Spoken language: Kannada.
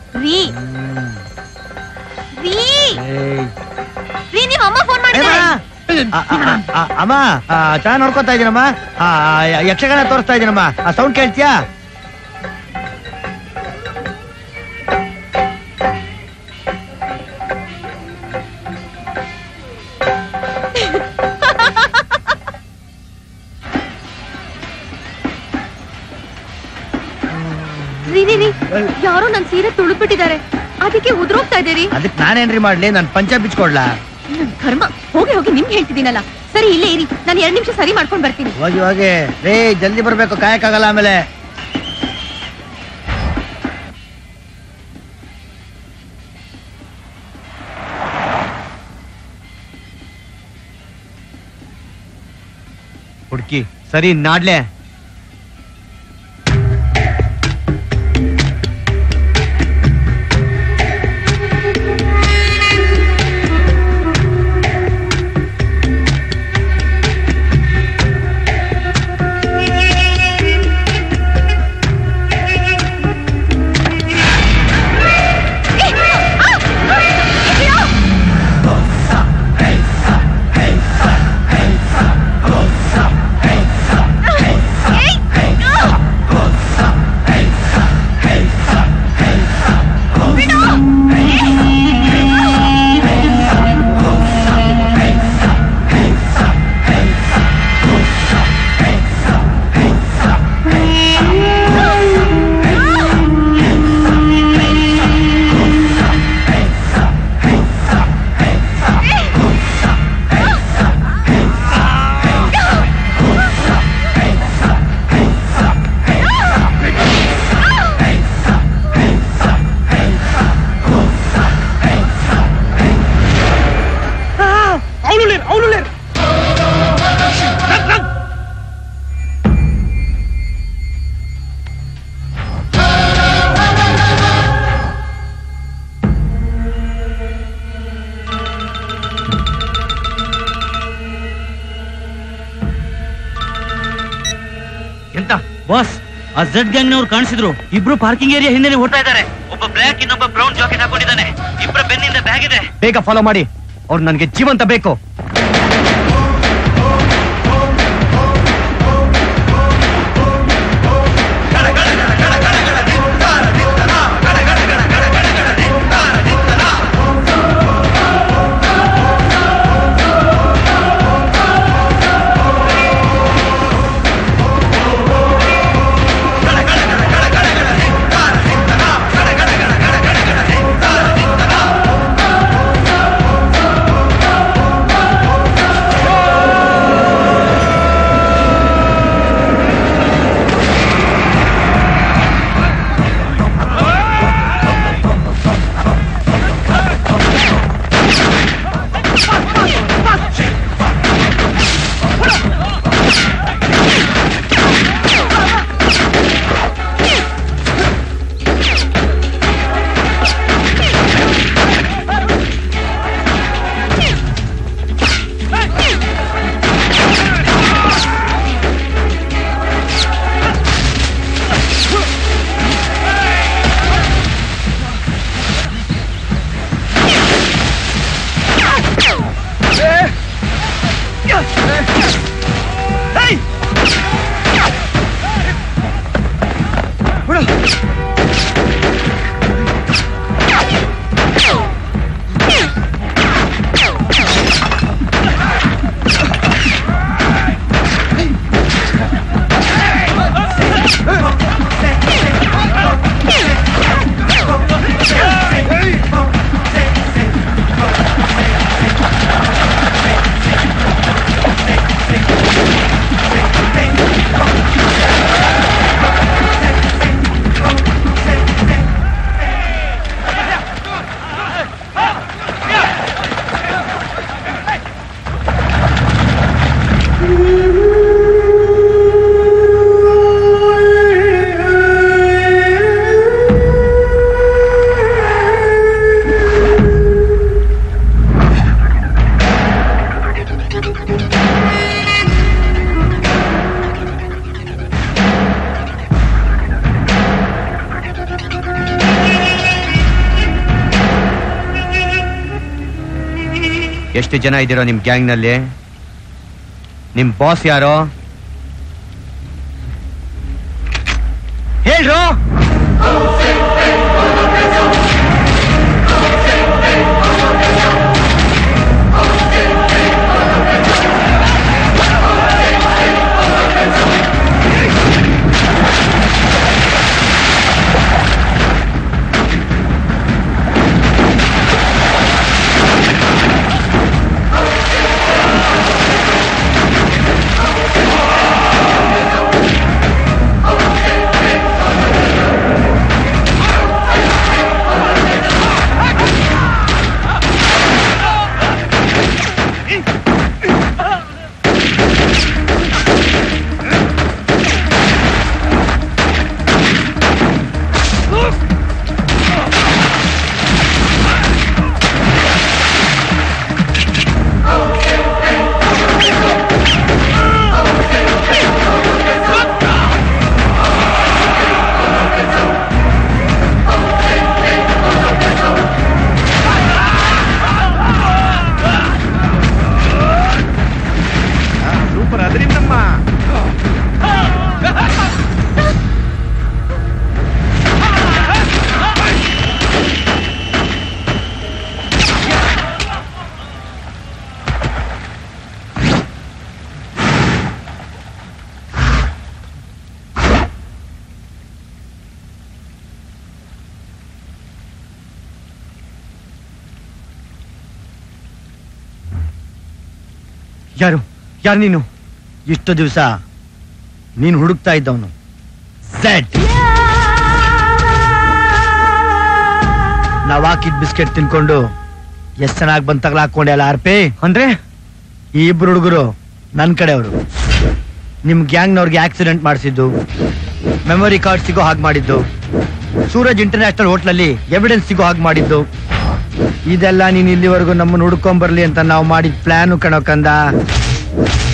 ರೀ ರೀ ರೀ ನಿಮ್ಮ ಅಮ್ಮ ಫೋನ್ ಮಾಡಿದ್ದಾರೆ ಅಮ್ಮ ಚೆನ್ನಾಗಿ ನೋಡ್ಕೊತಾ ಇದೀನಮ್ಮ ಆ, ಯ- ಯಕ್ಷಗಾನ ತೋರಿಸ್ತಾ ಇದೀನಮ್ಮ ಸೌಂಡ್ ಕೇಳ್ತೀಯಾ ರೀ ರೀ ರೀ ಯಾರೋ ನನ್ ಸೀರೆ ತುಳುಕ್ಬಿಟ್ಟಿದ್ದಾರೆ ಅದಕ್ಕೆ ಉದ್ರೋಗ್ತಾ ಇದ್ದೀರಿ ಅದಕ್ಕೆ ನಾನೇನ್ರಿ ಮಾಡ್ಲಿ ನಾನು ಪಂಚ ಬಿಚ್ಕೊಡ್ಲಾ ನನ್ ಕರ್ಮ ಹೋಗಿ ಹೋಗಿ ನಿಮ್ಗೆ ಹೇಳ್ತಿದ್ದೀನಲ್ಲ ಸರಿ ಇಲ್ಲೇ ಇರಿ ನಾನು ಎರಡ್ ನಿಮಿಷ ಸರಿ ಮಾಡ್ಕೊಂಡ್ ಬರ್ತೀನಿ ಹೋಗಿ ಹೋಗಿ ರೇ ಜಲ್ದಿ ಬರ್ಬೇಕು ಕಾಯಕ್ಕಾಗಲ್ಲ ಆಮೇಲೆ ಹುಡ್ಕಿ ಸರಿ ನಾಡ್ಲೆ ಎಂತ ಬಾಸ್ ಆ ಝೆಡ್ ಗ್ಯಾಂಗ್ ನವ್ರು ಕಾಣಿಸಿದ್ರು ಇಬ್ರು ಪಾರ್ಕಿಂಗ್ ಏರಿಯಾ ಹಿಂದೆ ಓಡ್ತಾ ಇದ್ದಾರೆ ಒಬ್ಬ ಬ್ಲಾಕ್ ಇನ್ನೊಬ್ಬ ಬ್ರೌನ್ ಜಾಕೆಟ್ ಹಾಕೊಂಡಿದ್ದಾನೆ ಇಬ್ಬರ ಬೆನ್ನಿಂದ ಬ್ಯಾಗ್ ಇದೆ ಬೇಗ ಫಾಲೋ ಮಾಡಿ ಅವ್ರು ನನಗೆ ಜೀವಂತ ಬೇಕು ಆ ಎಷ್ಟು ಜನ ಇದ್ದೀರೋ ನಿಮ್ ಗ್ಯಾಂಗ್ ನಲ್ಲಿ ನಿಮ್ ಬಾಸ್ ಯಾರೋ ಹೇಳ್ರು ಸೂಪರ್ ಅದರಿಂದಮ್ಮ ಯಾರು ಯಾರು ನೀನು ಇಷ್ಟು ದಿವಸ ನೀನು ಹುಡುಕ್ತಾ ಇದ್ದವನು ಝೆಡ್ ನಾವ್ ಹಾಕಿದ್ ಬಿಸ್ಕೆಟ್ ತಿನ್ಕೊಂಡು ಎಷ್ಟ್ ಚೆನ್ನಾಗಿ ಬಂದ್ ತಗಲಾಕೊಂಡೆ ಅಲ್ಲ ಆರ್ಪಿ ಅಂದ್ರೆ ಈ ಇಬ್ರು ಹುಡುಗರು ನನ್ ಕಡೆಯವರು ನಿಮ್ ಗ್ಯಾಂಗ್ನವ್ರಿಗೆ ಆಕ್ಸಿಡೆಂಟ್ ಮಾಡಿಸಿದ್ದು ಮೆಮೊರಿ ಕಾರ್ಡ್ ಸಿಗೋ ಹಾಗೆ ಮಾಡಿದ್ದು ಸೂರಜ್ ಇಂಟರ್ನ್ಯಾಷನಲ್ ಹೋಟ್ಲಲ್ಲಿ ಎವಿಡೆನ್ಸ್ ಸಿಗೋ ಹಾಗೆ ಮಾಡಿದ್ದು ಇದೆಲ್ಲ ನೀನ್ ಇಲ್ಲಿವರೆಗೂ ನಮ್ಮನ್ನ ಹುಡ್ಕೊಂಡ್ ಬರ್ಲಿ ಅಂತ ನಾವು ಮಾಡಿದ ಪ್ಲಾನು ಕಣೋ ಕಂದ